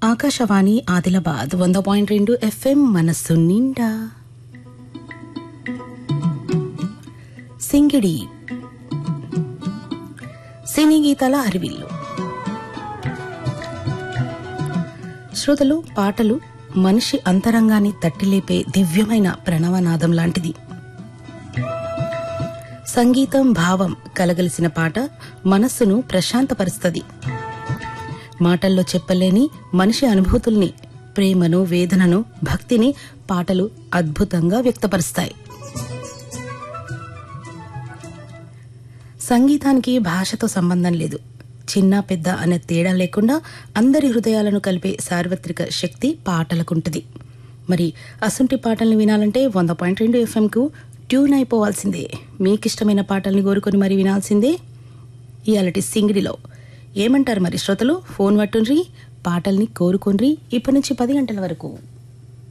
ఆకాశవాణి ఆదిలాబాద్ వంద పాయింట్ రెండు ఎఫ్ఎం మనస్సు నిండా సింగిడి సినీ గీతాల అరివిల్లు శ్రోతలు పాటలు మనిషి అంతరంగాన్ని తట్టిలేపే దివ్యమైన ప్రణవనాదం లాంటిది సంగీతం భావం కలగలిసిన పాట మనస్సును ప్రశాంతపరుస్తుంది మాటల్లో చెప్పలేని మనిషి అనుభూతుల్ని ప్రేమను వేదనను భక్తిని పాటలు అద్భుతంగా వ్యక్తపరుస్తాయి సంగీతానికి భాషతో సంబంధం లేదు చిన్న పెద్ద అనే తేడా లేకుండా అందరి హృదయాలను కలిపే సార్వత్రిక శక్తి పాటలకుంటుంది మరి అసుంటి పాటల్ని వినాలంటే వంద పాయింట్ రెండు ఎఫ్ఎంకు ట్యూన్ అయిపోవాల్సిందే మీకిష్టమైన పాటల్ని కోరుకొని మరి వినాల్సిందే ఇయాలటి సింగిడిలో ఏమంటారు మరి శ్రోతలు ఫోన్ పట్టుండ్రి పాటల్ని కోరుకోండ్రి ఇప్పటి నుంచి పది గంటల వరకు